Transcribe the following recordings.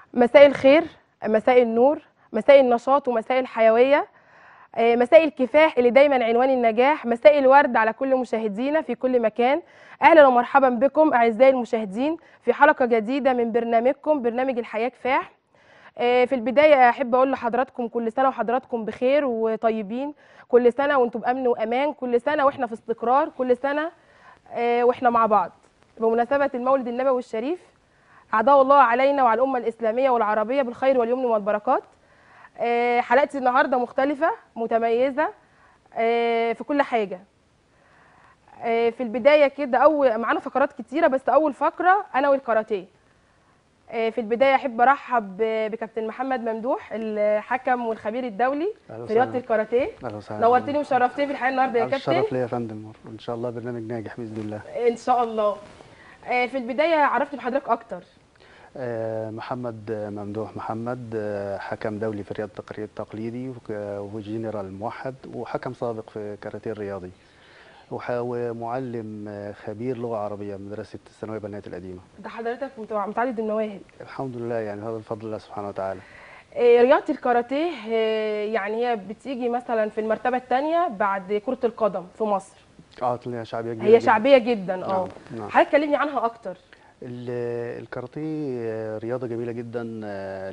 مساء الخير مساء النور مساء النشاط ومساء الحيوية آه، مساء الكفاح اللي دايما عنوان النجاح مساء الورد على كل مشاهدينا في كل مكان أهلا ومرحبا بكم أعزائي المشاهدين في حلقة جديدة من برنامجكم برنامج الحياة كفاح آه، في البداية أحب أقول لحضراتكم كل سنة وحضراتكم بخير وطيبين كل سنة وأنتم بأمن وأمان كل سنة وإحنا في استقرار كل سنة آه، وإحنا مع بعض بمناسبة المولد النبوي الشريف أعداء الله علينا وعلى الأمة الإسلامية والعربية بالخير واليمن والبركات آه، حلقتي النهاردة مختلفة متميزة آه، في كل حاجة آه، في البداية كده أول معانا فقرات كتيرة بس أول فقرة أنا والكاراتيه آه، في البداية أحب أرحب ب- بكابتن محمد ممدوح الحكم والخبير الدولي أهلا في رياضة وسهلا. الكاراتيه اهلا وسهلا نورتني وشرفتني في الحياة النهاردة يا كابتن الشرف ليا يا فندم وان شاء الله برنامج ناجح باذن الله إن شاء الله آه، في البداية عرفت بحضرتك أكتر آه، محمد ممدوح محمد آه، حكم دولي في رياضه التقرير التقليدي وك- وجنرال موحد وحكم سابق في كاراتيه الرياضي وح- ومعلم آه، خبير لغه عربيه من مدرسه الثانويه بنات القديمه ده حضرتك مت- متعدد المواهب الحمد لله يعني هذا بفضل الله سبحانه وتعالى آه، رياضة الكاراتيه آه، يعني هي بتيجي مثلا في المرتبة الثانية بعد كرة القدم في مصر اه ليها شعبيه كبيره هي جداً. شعبية جدا اه نعم، نعم. حضرتك كلمني عنها أكتر ال- الكاراتيه آه، رياضة جميلة جدا آه،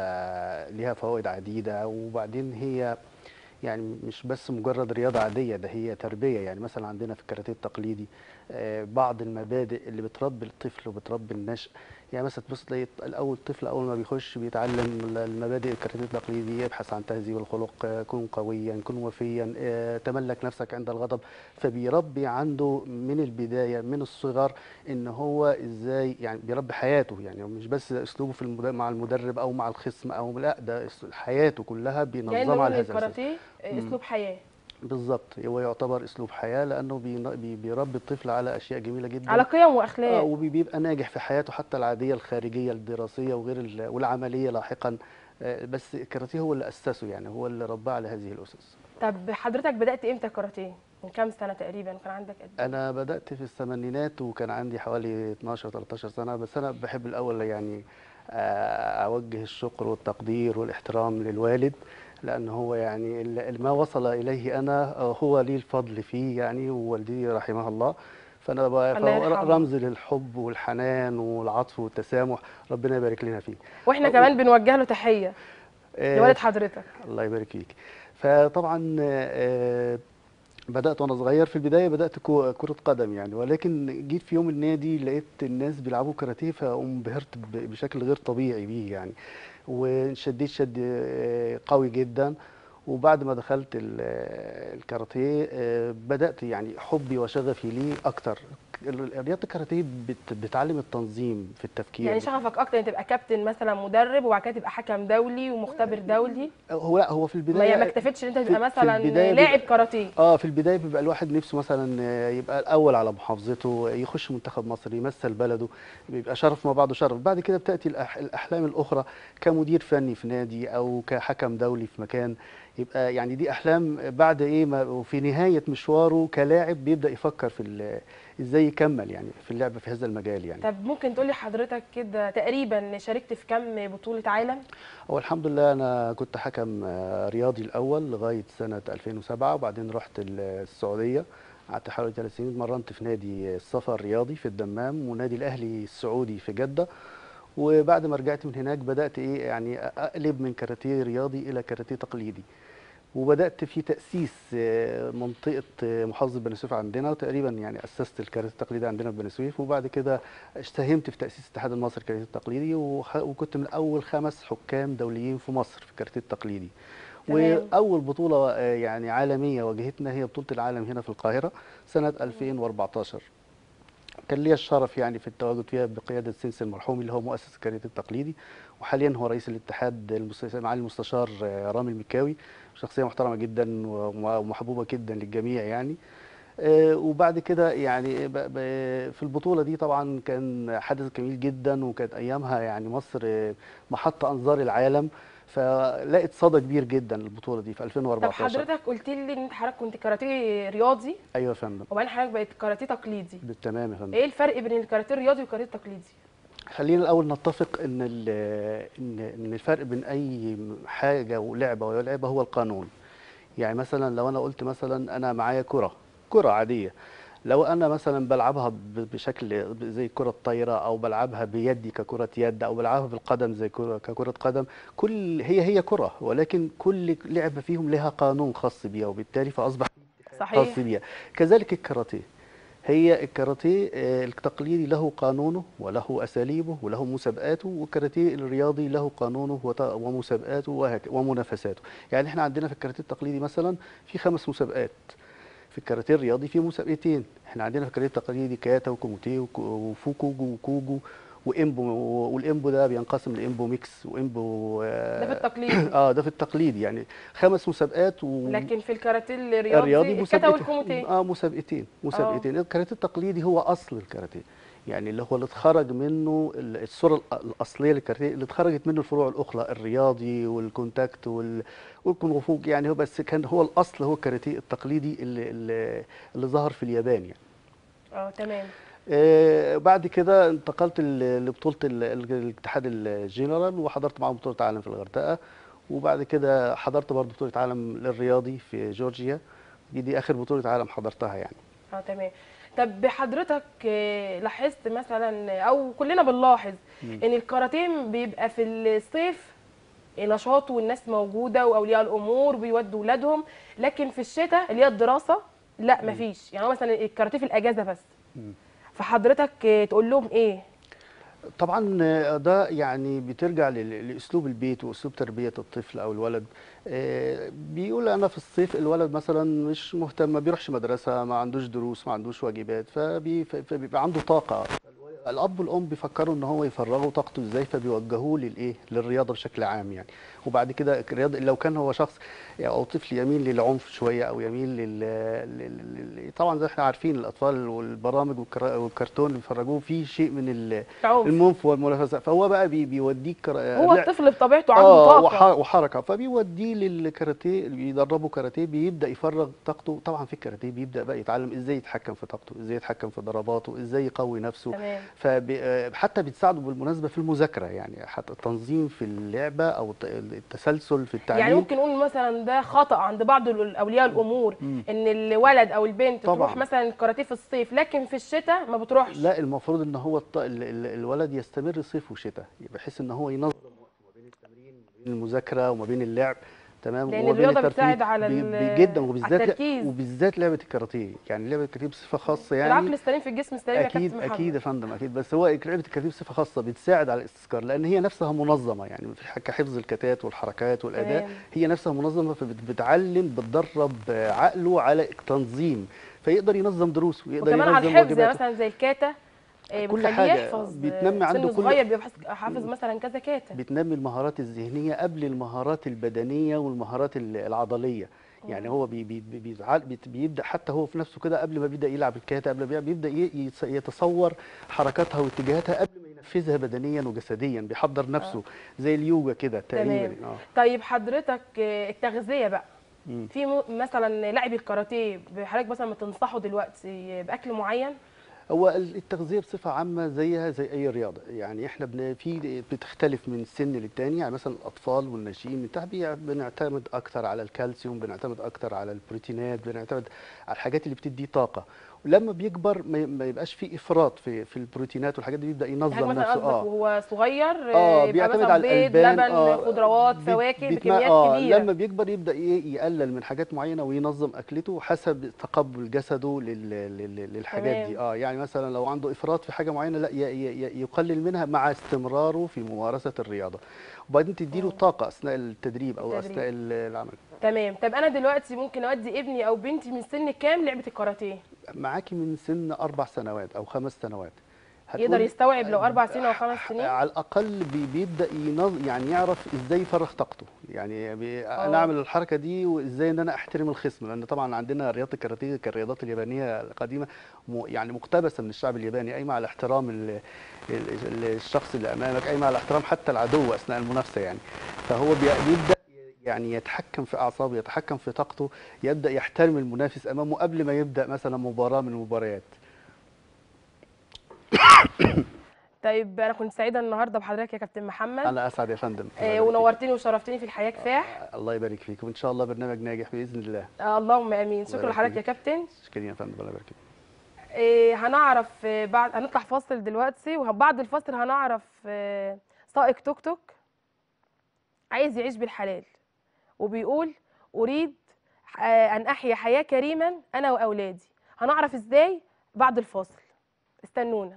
ليها ليها فوائد عديدة وبعدين هي يعني مش بس مجرد رياضة عادية ده هي تربية يعني مثلا عندنا في الكاراتيه التقليدي آه، بعض المبادئ اللي بتربي الطفل وبتربي النشء يعني مثلا تبص تلاقي الأول الطفل أول ما بيخش بيتعلم المبادئ الكاراتيه التقليدي يبحث عن تهذيب الخلق آه، كن قويا كن وفيا آه، تملك نفسك عند الغضب فبيربي عنده من البداية من الصغر ان هو ازاي يعني بيربي حياته يعني مش بس اسلوبه في المد... مع المدرب او مع الخصم او لا ده اس- حياته كلها يعني بينظمها نقول على إن هذا الاساس الكاراتيه آه، أسلوب حياة بالظبط هو يعتبر اسلوب حياه لانه بين- بي... بيربي الطفل على اشياء جميله جدا على قيم آه وأخلاق وبيبقى ناجح في حياته حتى العاديه الخارجيه الدراسيه وغير ال... والعمليه لاحقا آه، بس الكاراتيه هو اللي اسسه يعني هو اللي رباه على هذه الاسس طب حضرتك بدأت إمتى كاراتيه؟ من كام سنة تقريبا كان عندك قد إيه؟ انا بدات في الثمانينات وكان عندي حوالي 12 13 سنه بس انا بحب الاول يعني آه، اوجه الشكر والتقدير والاحترام للوالد لان هو يعني ال- ما وصل اليه انا آه، هو لي الفضل فيه يعني ووالدتي رحمها الله فانا ب- الله فهو يرحمه. رمز للحب والحنان والعطف والتسامح ربنا يبارك لنا فيه وإحنا كمان بنوجه له تحية آه، لوالد حضرتك الله يبارك فيك فطبعا آه، بدأت وأنا صغير في البداية بدأت كو- كرة قدم يعني ولكن جيت في يوم النادي لقيت الناس بيلعبوا كاراتيه فانبهرت ب- بشكل غير طبيعي بيه يعني وشديت شد آه، قوي جدا وبعد ما دخلت ال- آه، الكاراتيه آه، بدأت يعني حبي وشغفي ليه أكتر ال- رياضة الكاراتيه بت- بتعلم التنظيم في التفكير يعني شغفك أكتر إن تبقى كابتن مثلا مدرب وبعد كده تبقى حكم دولي ومختبر دولي هو لا هو في ما البداية يعني ما اكتفيتش إن أنت في- تبقى في مثلا البداية لاعب بيبقى- كاراتيه اه في البدايه بيبقى الواحد نفسه مثلا آه، يبقى الاول على محافظته يخش منتخب مصر يمثل بلده بيبقى شرف ما بعده شرف بعد كده بتاتي الأح الاحلام الاخرى كمدير فني في نادي او كحكم دولي في مكان يبقى يعني دي احلام بعد ايه ما وفي نهايه مشواره كلاعب بيبدا يفكر في ال- ازاي يكمل يعني في اللعب في هذا المجال يعني طب ممكن تقولي حضرتك كده تقريبا شاركت في كام بطولة عالم؟ هو الحمد لله انا كنت حكم آه، رياضي الاول لغايه سنه 2007 وبعدين رحت ال- السعوديه قعدت حوالي ثلاث سنين اتمرنت في نادي الصفا الرياضي في الدمام ونادي الاهلي السعودي في جده وبعد ما رجعت من هناك بدات ايه يعني اقلب من كاراتيه رياضي الى كاراتيه تقليدي وبدات في تاسيس آه، منطقه آه، محافظه بني سويف عندنا وتقريبا يعني اسست الكاراتيه التقليدي عندنا في بني سويف وبعد كده ساهمت في تاسيس الاتحاد المصري للكاراتيه التقليدي وخ- وكنت من اول خمس حكام دوليين في مصر في الكاراتيه التقليدي تمام. واول بطوله آه، يعني عالميه واجهتنا هي بطوله العالم هنا في القاهره سنه 2014 كان لي الشرف يعني في التواجد فيها بقياده سنس المرحوم اللي هو مؤسس الكاراتيه التقليدي وحاليا هو رئيس الاتحاد المس- معالي المستشار آه، رامي المكاوي شخصيه محترمه جدا وم- ومحبوبه جدا للجميع يعني آه، وبعد كده يعني ب- ب- في البطوله دي طبعا كان حدث جميل جدا وكانت ايامها يعني مصر آه، محط انظار العالم فلقت صدى كبير جدا البطوله دي في طب 2014 حضرتك قلت لي ان انت حضرتك كنت كاراتيه رياضي ايوه يا فندم وبعدين حضرتك بقيت كاراتيه تقليدي بالتمام يا فندم ايه الفرق بين الكاراتيه الرياضي والكاراتيه التقليدي خلينا الاول نتفق ان ال- ان ان الفرق بين اي حاجه ولعبه ولعبه هو القانون يعني مثلا لو انا قلت مثلا انا معايا كره كره عاديه لو انا مثلا بلعبها ب- بشكل زي كره طايره او بلعبها بيدي ككره يد او بلعبها بالقدم زي كره ككره قدم كل هي هي كره ولكن كل لعبه فيهم لها قانون خاص بيها وبالتالي فاصبح صحيح خاص بيها كذلك الكاراتيه هي الكاراتيه آه، التقليدي له قانونه وله اساليبه وله مسابقاته والكاراتيه الرياضي له قانونه وت- ومسابقاته وهك- ومنافساته يعني احنا عندنا في الكاراتيه التقليدي مثلا في خمس مسابقات في الكاراتيه الرياضي في مسابقتين احنا عندنا في الكاراتيه التقليدي كاتا وكوموتيه وك- وفوكوجو وكوجو وامبو والامبو ده بينقسم لامبو ميكس وامبو ده في آه، التقليد اه ده في التقليدي يعني خمس مسابقات و... لكن في الكاراتيه الرياضي, الرياضي الكاتا مسابقتين والكوموتيه اه مسابقتين مسابقتين الكاراتيه التقليدي هو اصل الكاراتيه يعني اللي هو اللي اتخرج منه ال- الصوره الأ- الاصليه للكاراتيه اللي اتخرجت منه الفروع الاخرى الرياضي والكونتاكت وال والكونغ فو يعني هو بس كان هو الاصل هو الكاراتيه التقليدي اللي اللي, اللي ظهر في اليابان يعني اه تمام آه، بعد كده انتقلت ل- لبطولة ال- ال- الاتحاد الجنرال وحضرت معاهم بطولة عالم في الغردقة وبعد كده حضرت برضه بطولة عالم للرياضي في جورجيا دي دي آخر بطولة عالم حضرتها يعني اه تمام طب حضرتك آه، لاحظت مثلا او كلنا بنلاحظ ان الكاراتيه بيبقى في الصيف نشاط والناس موجوده واولياء الامور بيودوا ولادهم لكن في الشتاء اللي هي الدراسه لا مفيش يعني هو مثلا الكاراتيه في الاجازه بس فحضرتك آه، تقول لهم ايه طبعا آه، ده يعني بترجع لل- لاسلوب البيت واسلوب تربيه الطفل او الولد آه، بيقول انا في الصيف الولد مثلا مش مهتم ما بيروحش مدرسه ما عندوش دروس ما عندوش واجبات فبي- ف- فبيبقى عنده طاقه الاب والام بيفكروا ان هو يفرغوا طاقته ازاي فبيوجهوه للايه للرياضه بشكل عام يعني وبعد كده الرياضه لو كان هو شخص او طفل يميل للعنف شويه او يميل لل... لل... لل... طبعا زي ما احنا عارفين الاطفال والبرامج والكرا... والكرتون اللي بيفرجوه فيه شيء من ال... العنف المنف والمنافسه فهو بقى بي بيوديك كرا... هو لع- الطفل بطبيعته عنده اه طاقه وح... وحركه فبيوديه للكاراتيه اللي بيدربه كاراتيه بيبدا يفرغ طاقته طبعا في الكاراتيه بيبدا بقى يتعلم ازاي يتحكم في طاقته ازاي يتحكم في ضرباته ازاي يقوي نفسه تمام فحتى بيتساعدوا بالمناسبه في المذاكره يعني حتى التنظيم في اللعبه او الت- التسلسل في التعليم يعني ممكن نقول مثلا ده خطأ عند بعض ال- اولياء الامور مم. ان الولد او البنت طبعاً. تروح مثلا الكاراتيه في الصيف لكن في الشتاء ما بتروحش لا المفروض ان هو الط... ال- ال- الولد يستمر صيف وشتاء بحيث ان هو ينظم وقته ما بين التمرين وما بين المذاكره وما بين اللعب تمام لأن وما بين الرياضة الترفيه. بتساعد على بي- ال- بي- جدا على وبالذات التركيز. وبالذات لعبه الكاراتيه يعني لعبه الكاراتيه بصفه خاصه يعني العقل السليم في الجسم السليم يا اكيد كابتن محمد. اكيد يا فندم اكيد بس هو لعبه الكاراتيه بصفه خاصه بتساعد على الاستذكار لان هي نفسها منظمه يعني في ح- كحفظ الكتات والحركات والاداء تمام. هي نفسها منظمه فبتعلم بتدرب آه، عقله على التنظيم فيقدر ينظم دروسه ويقدر وكمان على ينظم الحفظ يعني واجباته مثلا زي الكاتا آه، كل بتخليه حاجة يحفظ بتنمي آه، عنده سن كل- صغير بيبقى حافظ- حافظ مثلا كذا كاتا بتنمي المهارات الذهنيه قبل المهارات البدنيه والمهارات ال- العضليه يعني هو بي بي بي بيتعال- بيت- بيبدا حتى هو في نفسه كده قبل ما بيبدا يلعب الكاتا قبل ما بيلعب بيبدا ي- يتص- يتصور حركاتها واتجاهاتها قبل ما ينفذها بدنيا وجسديا بيحضر نفسه زي اليوجا كده تقريبا تمام اه طيب حضرتك آه، التغذيه بقى مم. في م- مثلا لاعب الكاراتيه حضرتك مثلا ما تنصحه دلوقتي باكل معين هو ال- التغذيه بصفه عامه زيها زي اي رياضه يعني احنا بن في بتختلف من سن للتاني يعني مثلا الاطفال والناشئين بتاع بي- بنعتمد اكتر على الكالسيوم بنعتمد اكتر على البروتينات بنعتمد على الحاجات اللي بتدي طاقه ولما بيكبر ما ما يبقاش في افراط في في البروتينات والحاجات دي بيبدا حاجه ينظم مثلا نفسه قصدك اه وهو صغير اه آه، يبقى بيعتمد مثلا على بيض الالبان لبن آه خضروات بيت- فواكه بيتم- بكميات آه كبيره لما بيكبر يبدا ي- يقلل من حاجات معينه وينظم اكلته حسب تقبل جسده لل- لل- للحاجات تمام. دي اه يعني مثلا لو عنده افراط في حاجه معينه لا ي- ي- ي- يقلل منها مع استمراره في ممارسه الرياضه وبعدين تديله آه. طاقه اثناء التدريب او التدريب. اثناء ال- العمل تمام طب انا دلوقتي ممكن اودي ابني او بنتي من سن كام لعبه الكاراتيه معاكي من سن اربع سنوات او خمس سنوات يقدر هتقول- يستوعب لو اربع سنين او خمس سنين على الاقل بي- بيبدا ينظ يعني يعرف ازاي يفرغ طاقته يعني بي آه. انا اعمل الحركه دي وازاي ان انا احترم الخصم لان طبعا عندنا رياضه الكاراتيه كالرياضات اليابانيه القديمه م- يعني مقتبسه من الشعب الياباني قايمه على احترام ال- ال- الشخص اللي امامك قايمه على احترام حتى العدو اثناء المنافسه يعني فهو بي- بيبدا يعني يتحكم في اعصابه يتحكم في طاقته يبدا يحترم المنافس امامه قبل ما يبدا مثلا مباراه من المباريات طيب انا كنت سعيده النهارده بحضرتك يا كابتن محمد انا اسعد يا فندم الله آه، يبارك فيك. ونورتني وشرفتني في الحياه كفاح الله يبارك فيك وان شاء الله برنامج ناجح باذن الله آه، اللهم امين شكرا يبارك لحضرتك يا فيك. كابتن شكرا يا فندم الله يبارك فيك آه، هنعرف آه، بعد هنطلع فاصل دلوقتي وبعد الفاصل هنعرف آه، سائق توك توك عايز يعيش بالحلال وبيقول اريد آه، ان احيا حياه كريما انا واولادي هنعرف ازاي بعد الفاصل استنونا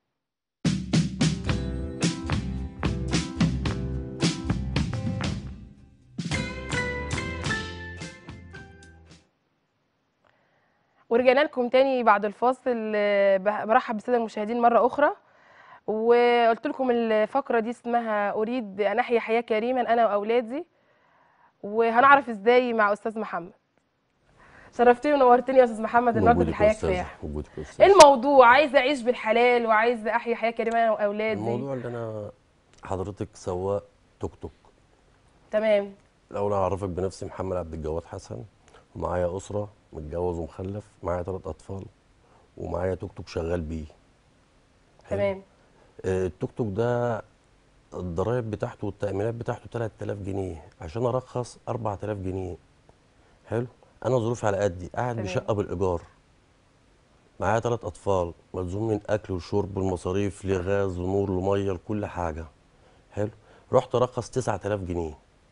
ورجعنا لكم تاني بعد الفاصل آه، ب- برحب بالساده المشاهدين مره اخرى وقلت لكم الفقره دي اسمها اريد ان احيا حياه كريما انا واولادي وهنعرف ازاي مع استاذ محمد شرفتني ونورتني يا استاذ محمد النهارده في وجودك يا الحياه أستاذة، كفاح وجودك يا ايه أستاذة. الموضوع عايزه اعيش بالحلال وعايزه احيا حياه كريمه انا واولادي الموضوع اللي انا حضرتك سواق توك توك تمام الاول اعرفك بنفسي محمد عبد الجواد حسن ومعايا اسره متجوز ومخلف معايا ثلاث اطفال ومعايا توك توك شغال بيه حلو. تمام آه، التوك توك ده الضرايب بتاعته والتأمينات بتاعته 3000 جنيه عشان ارخص 4000 جنيه حلو انا ظروفي على قدي قاعد تمام. بشقه بالايجار معايا ثلاث اطفال ملزوم من اكل وشرب والمصاريف لغاز ونور وميه لكل حاجه حلو رحت ارخص 9000 جنيه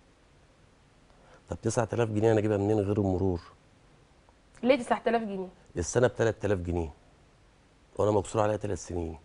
طب 9000 جنيه انا اجيبها منين غير المرور ليه 9000 جنيه السنه ب 3000 جنيه وانا مكسور عليها ثلاث سنين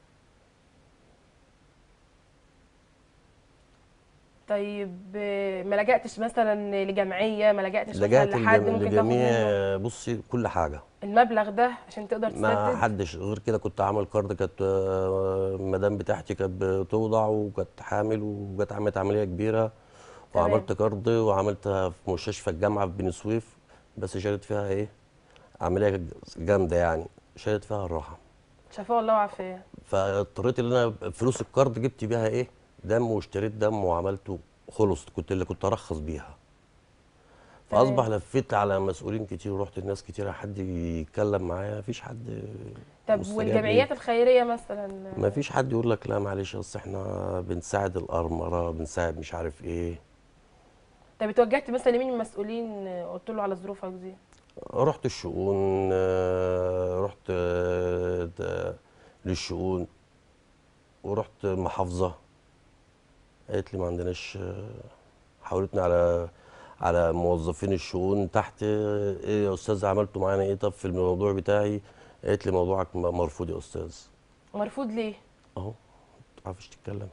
طيب آه، ما لجأتش مثلا لجمعيه ما لجأتش مثلا لجأت لحد لجم- ممكن تاخد منه لجميع بصي كل حاجه المبلغ ده عشان تقدر ما تسدد حدش غير كده كنت عامل كارد كانت آه، المدام بتاعتي كانت بتوضع وكانت حامل وجت عملت عمليه كبيره تمام. وعملت كارد وعملتها في مستشفى الجامعه في بني سويف بس شالت فيها ايه عمليه جامده يعني شالت فيها الراحه شفاه الله وعافيه فاضطريت ان انا فلوس الكارد جبت بيها ايه دم واشتريت دم وعملته خلص كنت اللي كنت ارخص بيها تمام. فاصبح لفيت على مسؤولين كتير ورحت لناس كتير حد يتكلم معايا مفيش حد طب مستجاب والجمعيات ليه. الخيريه مثلا ما فيش حد يقول لك لا معلش اصل احنا بنساعد الارمله بنساعد مش عارف ايه طب اتوجهت مثلا لمين من المسؤولين آه، قلت له على ظروفك دي رحت الشؤون آه، رحت آه، د- للشؤون ورحت محافظه قالت لي ما عندناش آه، حاولتني على على موظفين الشؤون تحت آه، ايه يا استاذ عملتوا معانا ايه طب في الموضوع بتاعي قالت لي موضوعك م- مرفوض يا استاذ مرفوض ليه اهو ما تعرفش تتكلم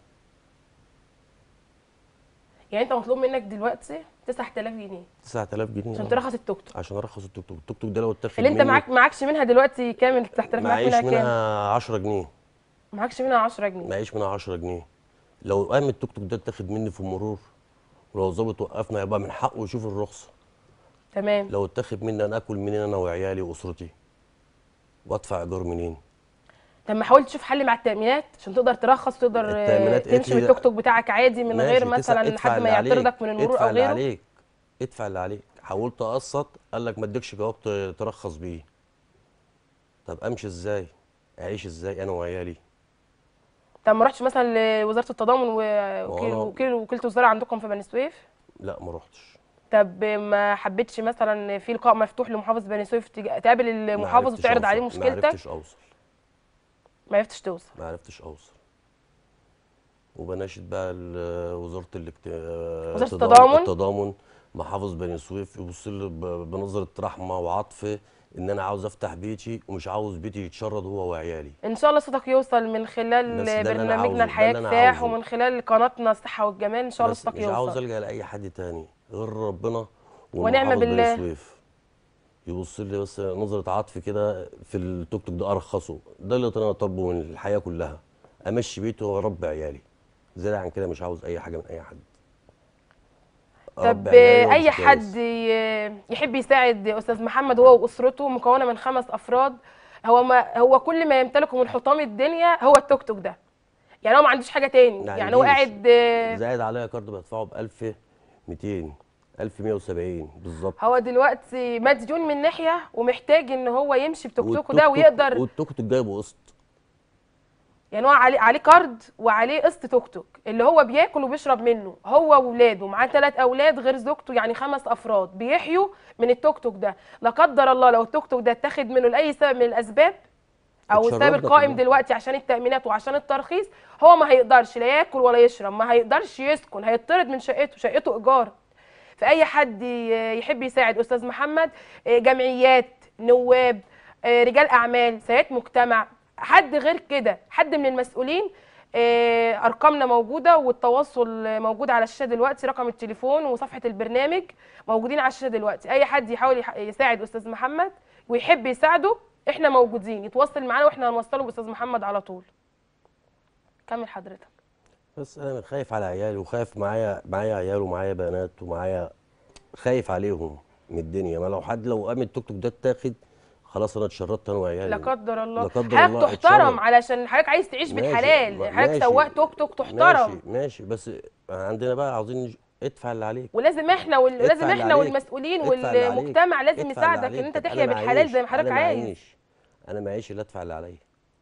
يعني انت مطلوب منك دلوقتي 9000 جنيه 9000 جنيه عشان آه. ترخص التوك توك عشان ارخص التوك توك التوك توك ده لو اتاخد اللي انت مني معاك معكش منها دلوقتي كام ال 9000 معاك معيش منها كام منها 10 جنيه معكش منها 10 جنيه معيش منها 10 جنيه لو قام التوك توك ده اتاخد مني في المرور ولو الظابط وقفنا يبقى من حقه يشوف الرخصه تمام لو اتاخد مني انا اكل منين انا وعيالي واسرتي وادفع ايجار منين طب ما حاولت تشوف حل مع التامينات عشان تقدر ترخص وتقدر آه، التأمينات قالت تمشي لي- بالتوك توك بتاعك عادي من غير ماشي، تسع- مثلا ادفع حد اللي ما عليك، يعترضك من المرور ادفع او اللي غيره عليك ادفع اللي عليك حاولت اقسط قال لك ما اديكش جواب ت- ترخص بيه طب امشي ازاي اعيش ازاي انا وعيالي طب ما رحتش مثلا لوزاره التضامن ووكيل وأنا- وكيل وكيله الوزاره عندكم في بني سويف لا ما روحتش طب ما حبيتش مثلا في لقاء مفتوح لمحافظ بني سويف تج- تقابل ما المحافظ عرفتش وتعرض عليه أوصل، مشكلتك ما عرفتش اوصل ما عرفتش توصل ما عرفتش اوصل وبناشد بقى ال- وزاره الاجت... وزارة التضامن؟ التضامن محافظ بني سويف يبص لي ب- بنظره رحمه وعطف ان انا عاوز افتح بيتي ومش عاوز بيتي يتشرد هو وعيالي ان شاء الله صوتك يوصل من خلال بس ده اللي أنا عاوزه، برنامجنا ده الحياه اللي أنا كفاح عاوزه. ومن خلال قناتنا الصحه والجمال ان شاء الله بس صوتك مش عاوز يوصل الجا لاي حد تاني غير ربنا ونعم والمحافظ بني بالله. سويف يبص لي بس نظره عطف كده في التوك توك ده ارخصه ده اللي انا طالبه من الحياه كلها امشي بيتي واربي عيالي زيادة عن كده مش عاوز اي حاجه من اي حد طب أربي عيالي وأمشي اي كويس. حد ي- يحب يساعد استاذ محمد هو واسرته مكونه من خمس افراد هو ما هو كل ما يمتلكه من حطام الدنيا هو التوك توك ده يعني هو ما عندوش حاجه تاني ما يعني هو عنديش. قاعد آه، زائد عليا كارد بدفعه ب 1200 1170 بالظبط هو دلوقتي مديون من ناحيه ومحتاج ان هو يمشي بتوك توكه ده والتوك توك- ويقدر والتوك توك جايبه قسط يعني هو عليه عليه كارد وعليه قسط توك توك اللي هو بياكل وبيشرب منه هو واولاده معاه ثلاث اولاد غير زوجته يعني خمس افراد بيحيوا من التوك توك ده لا قدر الله لو التوك توك ده اتاخد منه لاي سبب من الاسباب او السبب اتشربنا القائم كلنا. دلوقتي عشان التامينات وعشان الترخيص هو ما هيقدرش لا ياكل ولا يشرب ما هيقدرش يسكن هيطرد من شقته شقته ايجار فاي حد ي- يحب يساعد استاذ محمد آه، جمعيات نواب آه، رجال اعمال سيدات مجتمع حد غير كده حد من المسؤولين آه، ارقامنا موجوده والتواصل آه، موجود على الشاشه دلوقتي رقم التليفون وصفحه البرنامج موجودين على الشاشه دلوقتي اي حد يحاول يح- يساعد استاذ محمد ويحب يساعده احنا موجودين يتواصل معانا واحنا هنوصله باستاذ محمد على طول كمل حضرتك بس انا خايف على عيالي وخايف معايا معايا عيال ومعايا بنات ومعايا خايف عليهم من الدنيا ما لو حد لو قام التوك توك ده اتاخد خلاص انا اتشردت انا وعيالي لا قدر الله لا قدر حضرتك الله تحترم اتشرد. علشان حضرتك عايز تعيش ماشي، بالحلال ما- حضرتك ماشي. سواق توك توك تحترم ماشي ماشي بس عندنا بقى عاوزين نج- ادفع اللي عليك ولازم احنا وال... ادفع لازم اللي احنا عليك. والمسؤولين ادفع اللي عليك. والمجتمع لازم ادفع اللي يساعدك ان عليك. انت طب تحيا أنا بالحلال معيش. زي ما حضرتك أنا عايز معيش. انا معيش اللي ادفع اللي عليا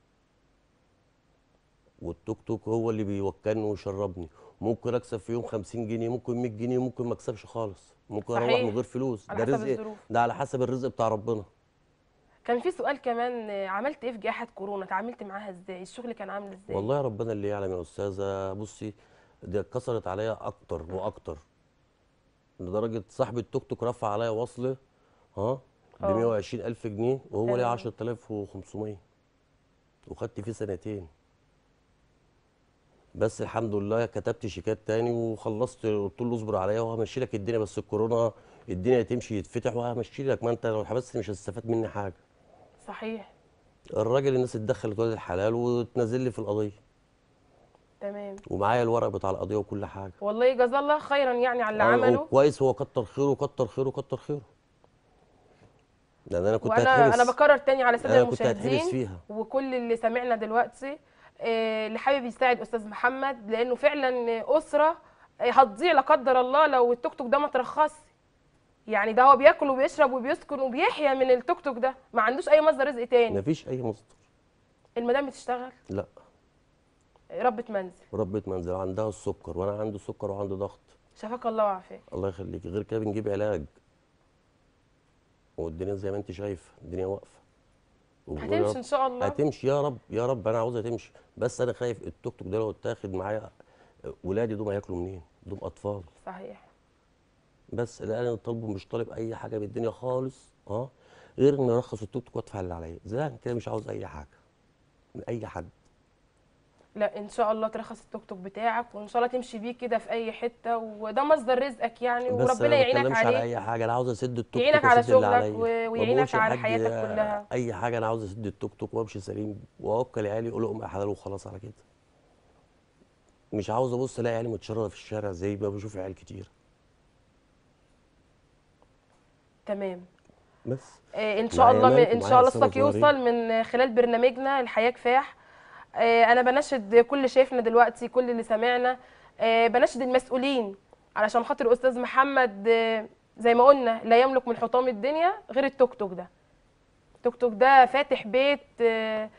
والتوك توك هو اللي بيوكلني ويشربني ممكن اكسب في يوم 50 جنيه ممكن 100 جنيه ممكن ما اكسبش خالص ممكن اروح صحيح. من غير فلوس على ده حسب رزق الظروف. ده على حسب الرزق بتاع ربنا كان في سؤال كمان آه، عملت ايه في جائحه كورونا اتعاملت معاها ازاي الشغل كان عامل ازاي والله ربنا اللي يعلم يا استاذه بصي دي اتكسرت عليا اكتر واكتر لدرجه صاحب التوك توك رفع عليا وصل ها ب اه. 120 الف جنيه وهو ليه تمام. 10500 وخدت فيه سنتين بس الحمد لله كتبت شيكات تاني وخلصت قلت له اصبر عليا وهمشي لك الدنيا بس الكورونا الدنيا تمشي يتفتح وهمشي لك ما انت لو حبست مش هتستفاد مني حاجه صحيح الراجل الناس اتدخلت ولاد الحلال وتنزل لي في القضيه تمام ومعايا الورق بتاع القضيه وكل حاجه والله جزاه الله خيرا يعني على اللي آه، عمله كويس هو كتر خيره كتر خيره كتر خيره لان انا كنت وانا هتحبس انا بكرر تاني على الساده أنا كنت هتحبس المشاهدين فيها. وكل اللي سامعنا دلوقتي آه، اللي حابب يساعد استاذ محمد لانه فعلا اسره آه، هتضيع لا قدر الله لو التوك توك ده ما ترخصش يعني ده هو بياكل وبيشرب وبيسكن وبيحيا من التوك توك ده ما عندوش اي مصدر رزق تاني مفيش اي مصدر المدام بتشتغل لا ربة منزل ربة منزل عندها السكر وانا عندي سكر وعندي ضغط شفاك الله وعافاك الله يخليك غير كده بنجيب علاج والدنيا زي ما انت شايفه الدنيا واقفه وبنقول يا هتمشي رب- ان شاء الله هتمشي يا رب يا رب انا عاوزها تمشي بس انا خايف التوك توك ده لو اتاخد معايا ولادي دول هياكلوا منين؟ دول اطفال صحيح بس الان انا طالبه مش طالب اي حاجه من الدنيا خالص اه غير ان ارخص التوك توك وادفع اللي عليا زي كده مش عاوز اي حاجه من اي حد لا ان شاء الله ترخص التوك توك بتاعك وان شاء الله تمشي بيه كده في اي حته وده مصدر رزقك يعني بس وربنا انا ما يعينك بتكلمش على عليه اي حاجه انا عاوز اسد التوك توك يعينك على واسد اللي شغلك عليا. و- ما ويعينك بقولش على لحد حياتك كلها. اي حاجه انا عاوز اسد التوك توك وامشي سليم واوكل عيالي اقول لهم حلال وخلاص على كده مش عاوز ابص الاقي عيالي متشرده في الشارع زي ما بشوف عيال كتير تمام بس آه، ان شاء معايا الله من مالك ان ومعايا شاء الله لسه صوتك صغيرين. يوصل من خلال برنامجنا الحياه كفاح آه، انا بناشد كل اللي شايفنا دلوقتي كل اللي سمعنا آه، بناشد المسؤولين علشان خاطر استاذ محمد آه، زي ما قلنا لا يملك من حطام الدنيا غير التوك توك ده التوك توك ده فاتح بيت آه،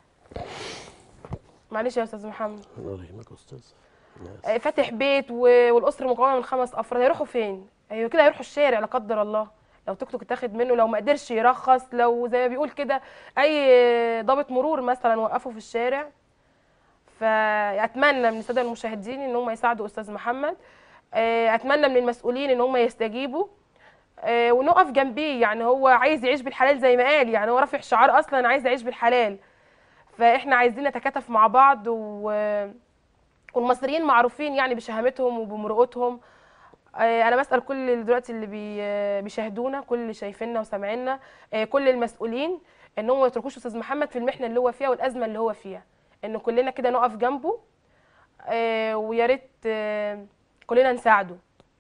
معلش يا استاذ محمد الله يرحمك يا استاذ ناس. آه، فاتح بيت و- والاسره مكونه من خمس افراد هيروحوا فين؟ ايوه كده هيروحوا الشارع لا قدر الله لو توك توك اتاخد منه لو ما قدرش يرخص لو زي ما بيقول كده اي ضابط مرور مثلا وقفه في الشارع فاتمنى من الساده المشاهدين ان هم يساعدوا استاذ محمد آه، اتمنى من المسؤولين ان هم يستجيبوا آه، ونقف جنبيه يعني هو عايز يعيش بالحلال زي ما قال يعني هو رافع شعار اصلا عايز يعيش بالحلال فاحنا عايزين نتكاتف مع بعض و والمصريين معروفين يعني بشهامتهم وبمرؤتهم آه، انا بسال كل اللي دلوقتي اللي بي آه، بيشاهدونا كل اللي شايفيننا وسامعيننا آه، كل المسؤولين ان هم ما يتركوش استاذ محمد في المحنه اللي هو فيها والازمه اللي هو فيها ان كلنا كده نقف جنبه آه، ويا ريت آه، كلنا نساعده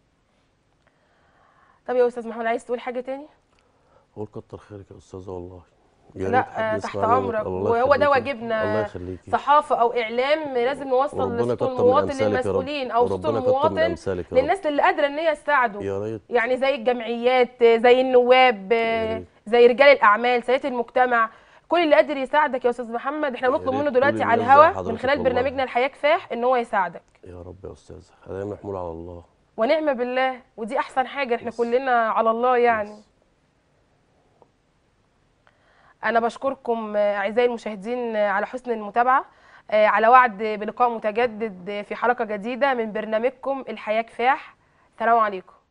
طب يا استاذ محمد عايز تقول حاجه تاني قول كتر خيرك يا استاذه والله يا لا ريت حد آه، تحت يسمعني منك. امرك الله وهو ده يخليكي. واجبنا الله يخليكي صحافه او اعلام لازم نوصل وربنا لصوت يكتر من المواطن أمثالك يا رب. للمسؤولين او صوت وربنا يكتر من المواطن أمثالك يا رب. للناس اللي قادره ان هي تساعده يا ريت يعني زي الجمعيات زي النواب يا ريت. زي رجال الاعمال سيدات المجتمع كل اللي قادر يساعدك يا استاذ محمد احنا يا بنطلب ريت منه كل دلوقتي على الناس زي الهوا من حضرتك خلال والله. برنامجنا الحياه كفاح ان هو يساعدك يا رب يا استاذ هذا محمول على الله ونعم بالله ودي احسن حاجه احنا بس. كلنا على الله يعني بس. انا بشكركم آه، اعزائي المشاهدين آه، على حسن المتابعه آه، على وعد بلقاء متجدد في حلقه جديده من برنامجكم الحياه كفاح سلام عليكم